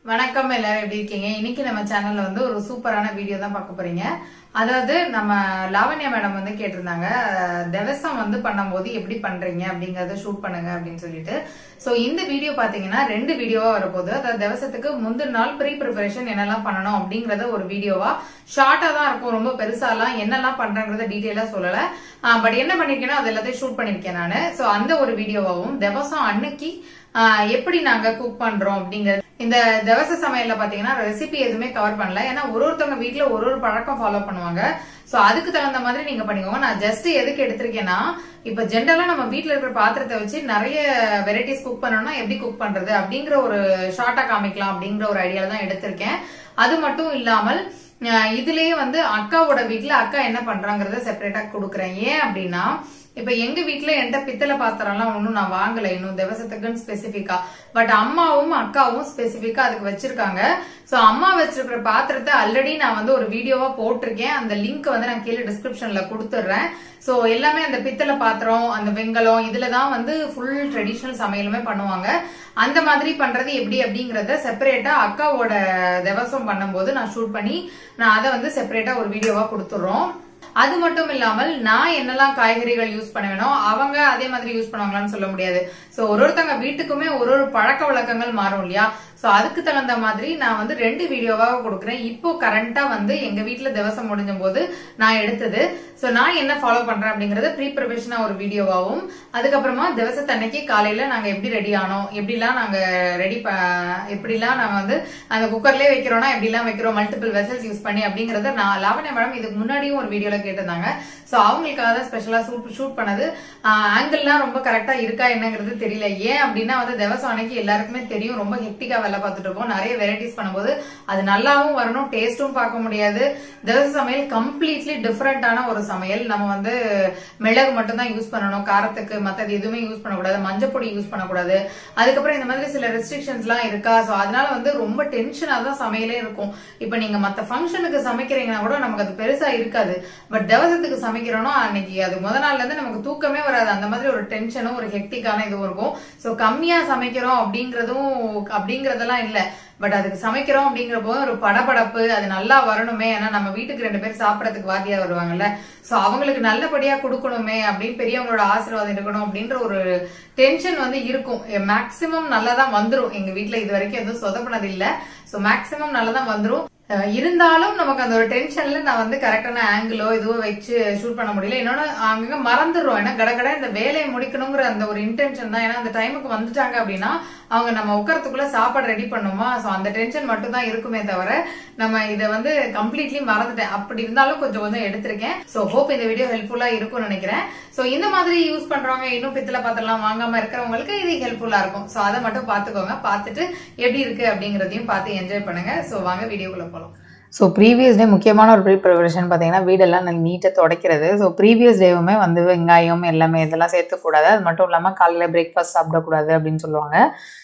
வணக்கம் எல்லாரும் எப்படி இருக்கீங்க இன்னைக்கு நம்ம சேனல்ல வந்து ஒரு சூப்பரான வீடியோ தான் பார்க்க போறீங்க அதாவது நம்ம லாவண்யா மேடம் வந்து கேட்டிருந்தாங்க அஹ், திவசம் வந்து பண்ணும்போது எப்படி பண்றீங்க அப்படிங்கறத ஷூட் பண்ணுங்க அப்படின்னு சொல்லிட்டு சோ இந்த வீடியோ பாத்தீங்கன்னா ரெண்டு வீடியோவா வரப்போகுது அதாவது திவசத்துக்கு முந்தின நாள் ப்ரீ ப்ரிப்பரேஷன் என்னெல்லாம் பண்ணணும் அப்படிங்கறத ஒரு வீடியோவா ஷார்ட்டா தான் இருக்கும் ரொம்ப பெருசாலாம் என்னெல்லாம் பண்றேங்கிறத டீட்டெயிலா சொல்லல பட் என்ன பண்ணிருக்கேனோ அது எல்லாத்தையும் ஷூட் பண்ணிருக்கேன் நானு சோ அந்த ஒரு வீடியோவாவும் திவசம் அன்னைக்கு ஆஹ் எப்படி நாங்க குக் பண்றோம் அப்படிங்கறது இந்த தவச சமையல்ல பாத்தீங்கன்னா ரெசிபி எதுவுமே கவர் பண்ணல ஏன்னா ஒரு ஒருத்தவங்க வீட்ல ஒரு ஒரு பழக்கம் ஃபாலோ பண்ணுவாங்க சோ அதுக்கு தகுந்த மாதிரி நீங்க பண்ணிக்கோங்க நான் ஜஸ்ட் எதுக்கு எடுத்திருக்கேன்னா இப்ப ஜென்ரலா நம்ம வீட்ல இருக்கிற பாத்திரத்தை வச்சு நிறைய வெரைட்டிஸ் குக் பண்ணணும்னா எப்படி குக் பண்றது அப்படிங்கிற ஒரு ஷார்ட்டா காமிக்கலாம் அப்படிங்கிற ஒரு ஐடியால தான் எடுத்திருக்கேன் அது மட்டும் இல்லாமல் அஹ் இதுலயே வந்து அக்காவோட வீட்ல அக்கா என்ன பண்றாங்கறத செப்பரேட்டா கொடுக்குறேன் ஏன் அப்படின்னா இப்ப எங்க வீட்ல என்கிட்ட பித்தளை பாத்திரம்லாம் ஒண்ணும் நான் வாங்கல இன்னும் திவசத்துக்குன்னு ஸ்பெசிபிக்கா பட் அம்மாவும் அக்காவும் ஸ்பெசிபிக்கா அதுக்கு வச்சிருக்காங்க சோ அம்மா வச்சிருக்கிற பாத்திரத்தை ஆல்ரெடி நான் வந்து ஒரு வீடியோவா போட்டிருக்கேன் அந்த லிங்க் வந்து நான் கீழே டிஸ்கிரிப்ஷன்ல கொடுத்துடுறேன் சோ எல்லாமே அந்த பித்தளை பாத்திரம் அந்த வெங்கலம் இதுலதான் வந்து ஃபுல் ட்ரெடிஷனல் சமையலுமே பண்ணுவாங்க அந்த மாதிரி பண்றது எப்படி அப்படிங்கறத செப்பரேட்டா அக்காவோட திவசம் பண்ணும்போது நான் ஷூட் பண்ணி நான் அதை வந்து செப்பரேட்டா ஒரு வீடியோவா கொடுத்துடுறோம் அது மட்டும் இல்லாமல் நான் என்னெல்லாம் காய்கறிகள் யூஸ் பண்ணுவேனோ அவங்க அதே மாதிரி யூஸ் பண்ணுவாங்களான்னு சொல்ல முடியாது சோ ஒரு ஒருத்தங்க வீட்டுக்குமே ஒரு ஒரு பழக்க வழக்கங்கள் மாறும் இல்லையா சோ அதுக்கு தகுந்த மாதிரி நான் வந்து ரெண்டு வீடியோவாக கொடுக்குறேன் இப்போ கரண்டா வந்து எங்க வீட்ல திவசம் முடிஞ்ச போது நான் எடுத்தது சோ நான் என்ன ஃபாலோ பண்றேன் அப்படிங்கறது ப்ரீ ப்ரிப்பரேஷனா ஒரு வீடியோவாவும் அதுக்கப்புறமா திவசத்தன்னைக்கு காலையில நாங்க எப்படி ரெடி ஆனோம் எப்படிலாம் நாங்க ரெடி எப்படிலாம் நாங்க வந்து அந்த குக்கர்லயே வைக்கிறோம்னா எப்படிலாம் வைக்கிறோம் மல்டிபிள் வெசல்ஸ் யூஸ் பண்ணி அப்படிங்கறத நான் லாவண்யா மேடம் இதுக்கு முன்னாடியும் ஒரு வீடியோல கேட்டிருந்தாங்க சோ அவங்களுக்காக தான் ஸ்பெஷலா ஷூட் ஷூட் பண்ணது ஆங்கிள்லாம் ரொம்ப கரெக்டா இருக்கா என்னங்கிறது தெரியல ஏன் அப்படின்னா வந்து திவசம் அன்னைக்கு எல்லாருக்குமே தெரியும் ரொம்ப ஹெக்டிக்கா வேலை பார்த்துட்டு இருக்கோம் நிறைய வெரைட்டிஸ் பண்ணும்போது அது நல்லாவும் வரணும் டேஸ்டும் பார்க்க முடியாது திவச சமையல் கம்ப்ளீட்லி டிஃப்ரெண்டான ஒரு சமையல் நம்ம வந்து மிளகு மட்டும் தான் யூஸ் பண்ணணும் காரத்துக்கு மத்தது எதுவுமே யூஸ் பண்ணக்கூடாது மஞ்சப்பொடி யூஸ் பண்ணக்கூடாது அதுக்கப்புறம் இந்த மாதிரி சில ரெஸ்ட்ரிக்ஷன்ஸ் எல்லாம் இருக்கா சோ அதனால வந்து ரொம்ப டென்ஷனா தான் சமையலே இருக்கும் இப்ப நீங்க மத்த ஃபங்க்ஷனுக்கு சமைக்கிறீங்கன்னா கூட நமக்கு அது பெருசா இருக்காது பட் தவசத்துக்கு சமைக்கிறோம்னா அன்னைக்கு அது முத நாள்ல இருந்து நமக்கு தூக்கமே வராது அந்த மாதிரி ஒரு டென்ஷனும் ஒரு ஹெக்டிக்கான இதுவும் இருக்கும் சோ கம்மியா சமைக்கிறோம் அப்படிங்கறதும் அப்படிங்கறதெல்லாம் இல்ல பட் அதுக்கு சமைக்கிறோம் அப்படிங்கிற போது ஒரு படபடப்பு அது நல்லா வரணுமே ஏன்னா நம்ம வீட்டுக்கு ரெண்டு பேர் சாப்பிடறதுக்கு வாத்தியார் வருவாங்கல்ல சோ அவங்களுக்கு நல்லபடியா கொடுக்கணுமே அப்படின்னு பெரியவங்களோட ஆசீர்வாதம் இருக்கணும் அப்படின்ற ஒரு டென்ஷன் வந்து இருக்கும் மேக்சிமம் நல்லா தான் வந்துரும் எங்க வீட்ல இது வரைக்கும் எதுவும் சொதப்பினது இல்ல சோ மேக்சிமம் நல்லா தான் வந்துரும் அஹ் இருந்தாலும் நமக்கு அந்த ஒரு டென்ஷன்ல நான் வந்து கரெக்டான ஆங்கிளோ இதுவோ வச்சு ஷூட் பண்ண முடியல இன்னொன்னு அங்க மறந்துடுறோம் ஏன்னா கடகட இந்த வேலையை முடிக்கணுங்கிற அந்த ஒரு இன்டென்ஷன் தான் ஏன்னா அந்த டைமுக்கு வந்துட்டாங்க அப்படின்னா அவங்க நம்ம உட்கறதுக்குள்ள சாப்பாடு ரெடி பண்ணுமா சோ அந்த டென்ஷன் மட்டும் தான் இருக்குமே தவிர நம்ம இதை வந்து கம்ப்ளீட்லி மறந்துட்டேன் அப்படி இருந்தாலும் கொஞ்சம் கொஞ்சம் எடுத்திருக்கேன் சோ ஹோப் இந்த வீடியோ ஹெல்ப்ஃபுல்லா இருக்கும்னு நினைக்கிறேன் சோ இந்த மாதிரி யூஸ் பண்றவங்க இன்னும் பித்தளை பாத்திரம்லாம் வாங்காம இருக்கிறவங்களுக்கு இது ஹெல்ப்ஃபுல்லா இருக்கும் சோ அதை மட்டும் பாத்துக்கோங்க பார்த்துட்டு எப்படி இருக்கு அப்படிங்கறதையும் பார்த்து என்ஜாய் பண்ணுங்க சோ வாங்க வீடியோக்குள்ள போலாம் ஸோ ப்ரீவியஸ் டே முக்கியமான ஒரு ப்ரீ ப்ரிப்பரேஷன் பார்த்தீங்கன்னா வீடெல்லாம் நல்லா நீட்டாக துடைக்கிறது ஸோ ப்ரீவியஸ் டேவுமே வந்து வெங்காயம் எல்லாமே இதெல்லாம் சேர்த்துக்கூடாது அது மட்டும் இல்லாமல் காலையில் பிரேக்ஃபாஸ்ட் சாப்பிடக்கூடாது அப்படின்னு சொல்லுவாங்க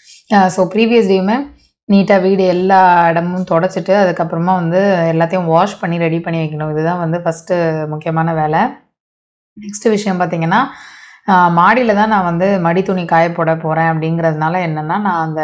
ஸோ ப்ரீவியஸ் டேவுமே நீட்டாக வீடு எல்லா இடமும் தொடச்சிட்டு அதுக்கப்புறமா வந்து எல்லாத்தையும் வாஷ் பண்ணி ரெடி பண்ணி வைக்கணும் இதுதான் வந்து ஃபஸ்ட்டு முக்கியமான வேலை நெக்ஸ்ட் விஷயம் பார்த்தீங்கன்னா மாடியில் தான் நான் வந்து மடி துணி காய போட போகிறேன் அப்படிங்கிறதுனால என்னென்னா நான் அந்த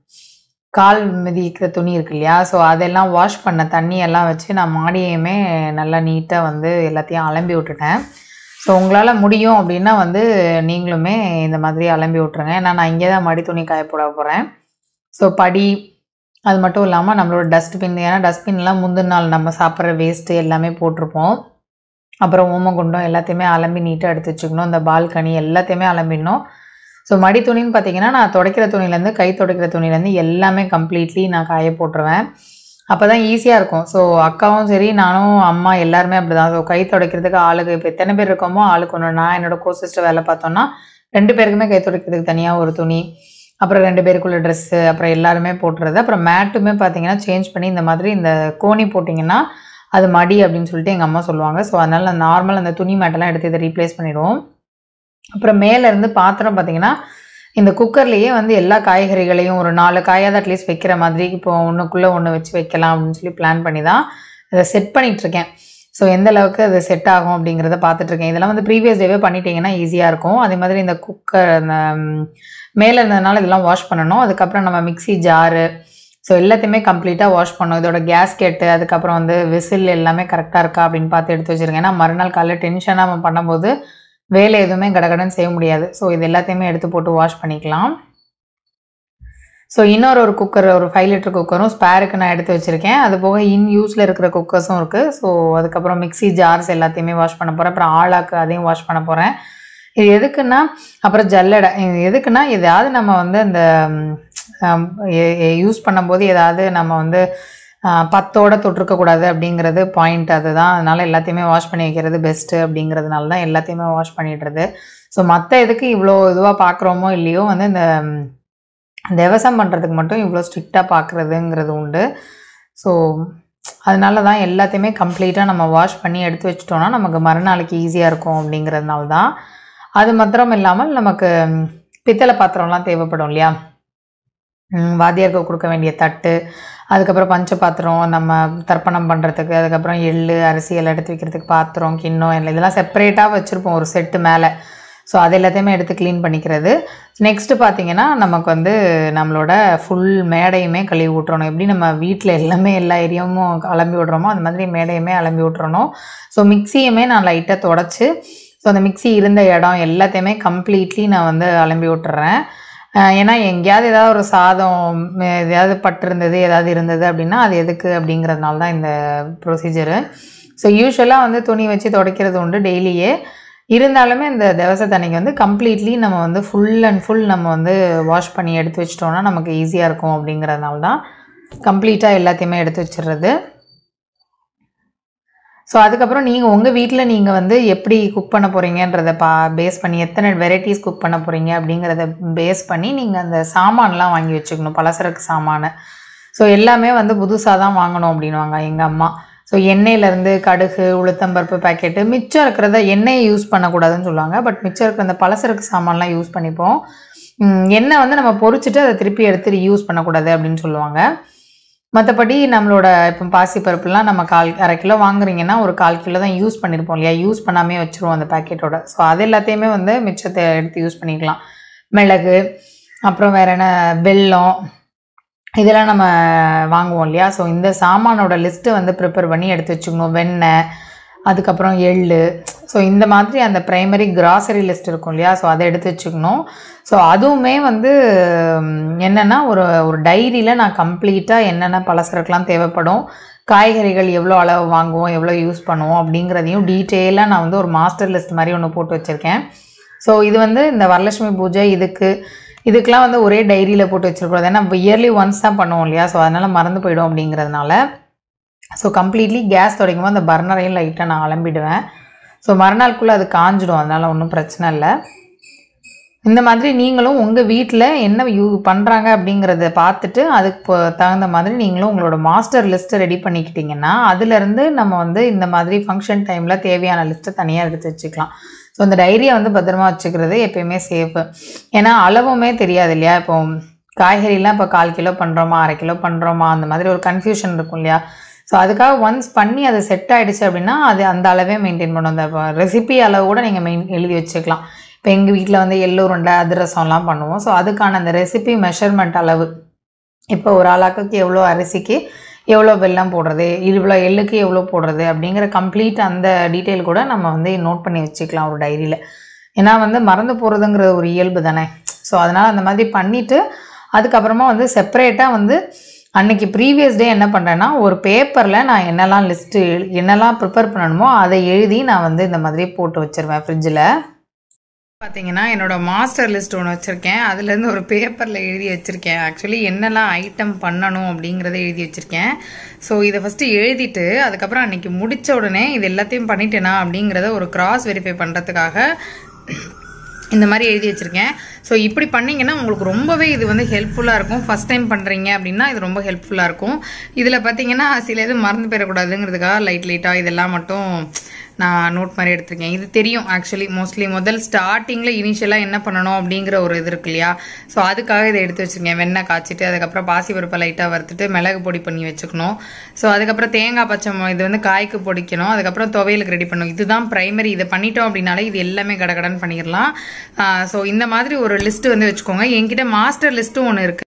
கால் மிதிக்கிற துணி இருக்கு இல்லையா ஸோ அதெல்லாம் வாஷ் பண்ண தண்ணி எல்லாம் வச்சு நான் மாடியையுமே நல்லா நீட்டாக வந்து எல்லாத்தையும் அலம்பி விட்டுட்டேன் ஸோ உங்களால் முடியும் அப்படின்னா வந்து நீங்களுமே இந்த மாதிரி அலம்பி விட்ருங்க ஏன்னா நான் இங்கே தான் மடி துணி காய போட போகிறேன் ஸோ படி அது மட்டும் இல்லாமல் நம்மளோட டஸ்ட்பின் ஏன்னா டஸ்ட்பின்லாம் முந்தின நாள் நம்ம சாப்பிட்ற வேஸ்ட்டு எல்லாமே போட்டிருப்போம் அப்புறம் ஓமகுண்டம் எல்லாத்தையுமே அலம்பி நீட்டாக எடுத்து வச்சுக்கணும் இந்த பால்கனி எல்லாத்தையுமே அலம்பிடணும் ஸோ மடி துணின்னு பார்த்தீங்கன்னா நான் துடைக்கிற துணிலேருந்து கை துடைக்கிற துணிலேருந்து எல்லாமே கம்ப்ளீட்லி நான் காய போட்டுருவேன் அப்போ தான் ஈஸியாக இருக்கும் ஸோ அக்காவும் சரி நானும் அம்மா எல்லாருமே அப்படி தான் ஸோ கை துடைக்கிறதுக்கு ஆளுக்கு இப்போ எத்தனை பேர் இருக்கோமோ ஆளுக்கு ஒன்று நான் என்னோட கோ சிஸ்டர் வேலை பார்த்தோன்னா ரெண்டு பேருக்குமே கை துடைக்கிறதுக்கு தனியாக ஒரு துணி அப்புறம் ரெண்டு பேருக்குள்ள ட்ரெஸ்ஸு அப்புறம் எல்லாருமே போட்டுறது அப்புறம் மேட்டுமே பார்த்தீங்கன்னா சேஞ்ச் பண்ணி இந்த மாதிரி இந்த கோணி போட்டிங்கன்னா அது மடி அப்படின்னு சொல்லிட்டு எங்கள் அம்மா சொல்லுவாங்க ஸோ அதனால் நார்மல் அந்த துணி மேட்டெல்லாம் எடுத்து இதை ரீப்ளேஸ் பண்ணிடுவோம் அப்புறம் மேல இருந்து பாத்திரம் பார்த்தீங்கன்னா இந்த குக்கர்லேயே வந்து எல்லா காய்கறிகளையும் ஒரு நாலு காயாவது அட்லீஸ்ட் வைக்கிற மாதிரி இப்போ ஒன்றுக்குள்ளே ஒன்று வச்சு வைக்கலாம் அப்படின்னு சொல்லி பிளான் பண்ணி தான் இதை செட் பண்ணிட்டு இருக்கேன் ஸோ எந்த அளவுக்கு அது செட் ஆகும் அப்படிங்கிறத பார்த்துட்டு இருக்கேன் இதெல்லாம் வந்து ப்ரீவியஸ் டேவே பண்ணிட்டீங்கன்னா ஈஸியாக இருக்கும் அதே மாதிரி இந்த குக்கர் அந்த ம், மேலே இருந்ததுனால இதெல்லாம் வாஷ் பண்ணணும் அதுக்கப்புறம் நம்ம மிக்ஸி ஜாரு ஸோ எல்லாத்தையுமே கம்ப்ளீட்டாக வாஷ் பண்ணும் இதோட கேஸ்கெட்டு அதுக்கப்புறம் வந்து விசில் எல்லாமே கரெக்டாக இருக்கா அப்படின்னு பார்த்து எடுத்து வச்சிருக்கேன் ஏன்னா மறுநாள் காலைல டென்ஷனாக நம்ம பண்ணும்போது வேலை எதுவுமே கடகடன்னு செய்ய முடியாது ஸோ இது எல்லாத்தையுமே எடுத்து போட்டு வாஷ் பண்ணிக்கலாம் ஸோ இன்னொரு ஒரு குக்கர் ஒரு ஃபைவ் லிட்டர் குக்கரும் ஸ்பேருக்கு நான் எடுத்து வச்சுருக்கேன் அது போக இன் யூஸில் இருக்கிற குக்கர்ஸும் இருக்குது ஸோ அதுக்கப்புறம் மிக்ஸி ஜார்ஸ் எல்லாத்தையுமே வாஷ் பண்ண போகிறேன் அப்புறம் ஆளாக்கு அதையும் வாஷ் பண்ண போகிறேன் இது எதுக்குன்னா அப்புறம் ஜல்லடை இது எதுக்குன்னா எதாவது நம்ம வந்து அந்த யூஸ் பண்ணும்போது ஏதாவது நம்ம வந்து ஆஹ், பத்தோட தொட்டிருக்கக்கூடாது அப்படிங்கிறது பாயிண்ட் அதுதான் அதனால எல்லாத்தையுமே வாஷ் பண்ணி வைக்கிறது பெஸ்ட்டு அப்படிங்கிறதுனால தான் எல்லாத்தையுமே வாஷ் பண்ணிடுறது ஸோ மற்ற எதுக்கு இவ்வளோ இதுவாக பார்க்குறோமோ இல்லையோ வந்து இந்த ம், திவசம் பண்ணுறதுக்கு மட்டும் இவ்வளோ ஸ்ட்ரிக்டாக பார்க்குறதுங்கிறது உண்டு ஸோ அதனால தான் எல்லாத்தையுமே கம்ப்ளீட்டாக நம்ம வாஷ் பண்ணி எடுத்து வச்சிட்டோம்னா நமக்கு மறுநாளைக்கு ஈஸியாக இருக்கும் அப்படிங்கிறதுனால தான் அது மாத்திரம் இல்லாமல் நமக்கு ம், பித்தளை பாத்திரம்லாம் தேவைப்படும் இல்லையா ம், வாத்தியாருக்கு கொடுக்க வேண்டிய தட்டு அதுக்கப்புறம் பஞ்ச பாத்திரம் நம்ம தர்ப்பணம் பண்ணுறதுக்கு அதுக்கப்புறம் எள்ளு அரிசி எல்லாம் எடுத்து வைக்கிறதுக்கு பாத்திரம் கிண்ணம் எல்லாம் இதெல்லாம் செப்பரேட்டாக வச்சுருப்போம் ஒரு செட்டு மேலே ஸோ அது எல்லாத்தையுமே எடுத்து க்ளீன் பண்ணிக்கிறது நெக்ஸ்ட்டு பார்த்தீங்கன்னா நமக்கு வந்து நம்மளோட ஃபுல் மேடையுமே கழுவி விட்றணும் எப்படி நம்ம வீட்டில் எல்லாமே எல்லா ஏரியாவும் அலம்பி விட்றோமோ அந்த மாதிரி மேடையுமே அலம்பி விட்றணும் ஸோ மிக்சியுமே நான் லைட்டாக தொடச்சி ஸோ அந்த மிக்ஸி இருந்த இடம் எல்லாத்தையுமே கம்ப்ளீட்லி நான் வந்து அலம்பி விட்டுறேன் அஹ் ஏன்னா எங்கேயாவது ஏதாவது ஒரு சாதம் ம், எதையாவது பட்டிருந்தது ஏதாவது இருந்தது அப்படின்னா அது எதுக்கு அப்படிங்கிறதுனால தான் இந்த ப்ரொசீஜரு ஸோ யூஸ்வலாக வந்து துணி வச்சு துடைக்கிறது உண்டு டெய்லியே இருந்தாலுமே இந்த திவச தண்ணிக்கு வந்து கம்ப்ளீட்லி நம்ம வந்து ஃபுல் அண்ட் ஃபுல் நம்ம வந்து வாஷ் பண்ணி எடுத்து வச்சிட்டோம்னா நமக்கு ஈஸியாக இருக்கும் அப்படிங்கிறதுனால தான் கம்ப்ளீட்டாக எல்லாத்தையுமே எடுத்து வச்சிடுறது ஸோ அதுக்கப்புறம் நீங்கள் உங்கள் வீட்டில் நீங்கள் வந்து எப்படி குக் பண்ண போகிறீங்கன்றத பா பேஸ் பண்ணி எத்தனை வெரைட்டிஸ் குக் பண்ண போகிறீங்க அப்படிங்கிறத பேஸ் பண்ணி நீங்கள் அந்த சாமான்லாம் வாங்கி வச்சுக்கணும் பலசரக்கு சாமான் ஸோ எல்லாமே வந்து புதுசாக தான் வாங்கணும் அப்படின்வாங்க எங்கள் அம்மா ஸோ எண்ணெயிலேருந்து கடுகு உளுத்தம்பருப்பு பேக்கெட்டு மிச்சம் இருக்கிறத எண்ணெயை யூஸ் பண்ணக்கூடாதுன்னு சொல்லுவாங்க பட் மிச்சம் இருக்கிற அந்த பலசரக்கு சாமான்லாம் யூஸ் பண்ணிப்போம் ம், எண்ணெய் வந்து நம்ம பொரிச்சிட்டு அதை திருப்பி எடுத்து யூஸ் பண்ணக்கூடாது அப்படின்னு சொல்லுவாங்க மற்றபடி நம்மளோட இப்போ பாசிப்பருப்புலாம் நம்ம கால் அரை கிலோ வாங்குறீங்கன்னா ஒரு கால் கிலோ தான் யூஸ் பண்ணியிருப்போம் இல்லையா யூஸ் பண்ணாமே வச்சுருவோம் அந்த பேக்கெட்டோட ஸோ அது எல்லாத்தையுமே வந்து மிச்சத்தை எடுத்து யூஸ் பண்ணிக்கலாம் மிளகு அப்புறம் வேற என்ன வெல்லம் இதெல்லாம் நம்ம வாங்குவோம் இல்லையா ஸோ இந்த சாமானோட லிஸ்ட்டு வந்து ப்ரிப்பேர் பண்ணி எடுத்து வச்சுக்கணும் வெண்ணெய் அதுக்கப்புறம் எள்ளு ஸோ இந்த மாதிரி அந்த ப்ரைமரி கிராசரி லிஸ்ட் இருக்கும் இல்லையா ஸோ அதை எடுத்து வச்சுக்கணும் ஸோ அதுவுமே வந்து ம், என்னன்னா ஒரு ஒரு டைரியில் நான் கம்ப்ளீட்டாக என்னென்ன பலசரக்குலாம் தேவைப்படும் காய்கறிகள் எவ்வளோ அளவு வாங்குவோம் எவ்வளோ யூஸ் பண்ணுவோம் அப்படிங்கிறதையும் டீட்டெயிலாக நான் வந்து ஒரு மாஸ்டர் லிஸ்ட் மாதிரி ஒன்று போட்டு வச்சுருக்கேன் ஸோ இது வந்து இந்த வரலட்சுமி பூஜை இதுக்கு இதுக்கெலாம் வந்து ஒரே டைரியில் போட்டு வச்சிருக்கூடாது ஏன்னா இயர்லி ஒன்ஸ் தான் பண்ணுவோம் இல்லையா ஸோ அதனால் மறந்து போயிடும் அப்படிங்கிறதுனால ஸோ கம்ப்ளீட்லி கேஸ் துடைக்கும் போது அந்த பர்னரையும் லைட்டாக நான் அலம்பிடுவேன் ஸோ மறுநாளுக்குள்ளே அது காஞ்சிடும் அதனால் ஒன்றும் பிரச்சனை இல்லை இந்த மாதிரி நீங்களும் உங்கள் வீட்டில் என்ன யூ பண்ணுறாங்க அப்படிங்கிறத பார்த்துட்டு அதுக்கு பொ- தகுந்த மாதிரி நீங்களும் உங்களோட மாஸ்டர் லிஸ்ட்டை ரெடி பண்ணிக்கிட்டிங்கன்னா அதுலேருந்து நம்ம வந்து இந்த மாதிரி ஃபங்க்ஷன் டைமில் தேவையான லிஸ்ட்டை தனியாக எடுத்து வச்சுக்கலாம் ஸோ இந்த டைரியை வந்து பத்திரமா வச்சுக்கிறது எப்பயுமே சேஃபு ஏன்னா அளவுமே தெரியாது இல்லையா இப்போ காய்கறிலாம் இப்போ கால் கிலோ பண்ணுறோமா அரை கிலோ பண்ணுறோமா அந்த மாதிரி ஒரு கன்ஃபியூஷன் இருக்கும் இல்லையா ஸோ அதுக்காக ஒன்ஸ் பண்ணி அது செட் ஆயிடுச்சு அப்படின்னா அது அந்த அளவே மெயின்டைன் பண்ணும் அந்த ரெசிபி அளவு கூட நீங்கள் மெயின் எழுதி வச்சுக்கலாம் இப்போ எங்கள் வீட்டில் வந்து எள்ளு உருண்டை அதிரசம்லாம் பண்ணுவோம் ஸோ அதுக்கான அந்த ரெசிபி மெஷர்மெண்ட் அளவு இப்போ ஒரு ஆளாக்குக்கு எவ்வளோ அரிசிக்கு எவ்வளோ வெல்லம் போடுறது இவ்வளோ எள்ளுக்கு எவ்வளோ போடுறது அப்படிங்கிற கம்ப்ளீட் அந்த டீட்டெயில் கூட நம்ம வந்து நோட் பண்ணி வச்சுக்கலாம் ஒரு டைரியில் ஏன்னா வந்து மறந்து போகிறதுங்கிறது ஒரு இயல்பு தானே ஸோ அதனால் அந்த மாதிரி பண்ணிவிட்டு அதுக்கப்புறமா வந்து செப்பரேட்டாக வந்து அன்னைக்கு ப்ரீவியஸ் டே என்ன பண்ணுறேன்னா ஒரு பேப்பரில் நான் என்னெல்லாம் லிஸ்ட்டு என்னெல்லாம் ப்ரிப்பேர் பண்ணணுமோ அதை எழுதி நான் வந்து இந்த மாதிரி போட்டு வச்சிருவேன் ஃப்ரிட்ஜில் பார்த்தீங்கன்னா என்னோட மாஸ்டர் லிஸ்ட் ஒன்று வச்சுருக்கேன் அதுலேருந்து ஒரு பேப்பரில் எழுதி வச்சுருக்கேன் ஆக்சுவலி என்னெல்லாம் ஐட்டம் பண்ணணும் அப்படிங்கிறத எழுதி வச்சுருக்கேன் ஸோ இதை ஃபஸ்ட்டு எழுதிட்டு அதுக்கப்புறம் அன்னைக்கு முடிச்ச உடனே இது எல்லாத்தையும் பண்ணிட்டேனா அப்படிங்கிறத ஒரு கிராஸ் வெரிஃபை பண்ணுறதுக்காக இந்த மாதிரி எழுதி வச்சிருக்கேன் ஸோ இப்படி பண்ணீங்கன்னா உங்களுக்கு ரொம்பவே இது வந்து ஹெல்ப்ஃபுல்லாக இருக்கும் ஃபர்ஸ்ட் டைம் பண்ணுறீங்க அப்படின்னா இது ரொம்ப ஹெல்ப்ஃபுல்லாக இருக்கும் இதில் பார்த்தீங்கன்னா சில இது மறந்து போயிடக்கூடாதுங்கிறதுக்காக லைட் லைட்டாக இதெல்லாம் மட்டும் நான் நோட் மாதிரி எடுத்திருக்கேன் இது தெரியும் ஆக்சுவலி மோஸ்ட்லி முதல் ஸ்டார்டிங்கில் இனிஷியலாக என்ன பண்ணணும் அப்படிங்கிற ஒரு இது இருக்கு இல்லையா ஸோ அதுக்காக இதை எடுத்து வச்சிருக்கேன் வெண்ணெய் காய்ச்சிட்டு அதுக்கப்புறம் பாசி பருப்பை லைட்டாக வறுத்துட்டு மிளகு பொடி பண்ணி வச்சுக்கணும் ஸோ அதுக்கப்புறம் தேங்காய் பச்சை மொ- இது வந்து காய்க்கு பொடிக்கணும் அதுக்கப்புறம் துவையலுக்கு ரெடி பண்ணணும் இதுதான் பிரைமரி இதை பண்ணிட்டோம் அப்படின்னாலே இது எல்லாமே கடகடன்னு பண்ணிடலாம் ஸோ இந்த மாதிரி ஒரு லிஸ்ட் வந்து வச்சுக்கோங்க என்கிட்ட மாஸ்டர் லிஸ்ட்டும் ஒன்று இருக்கு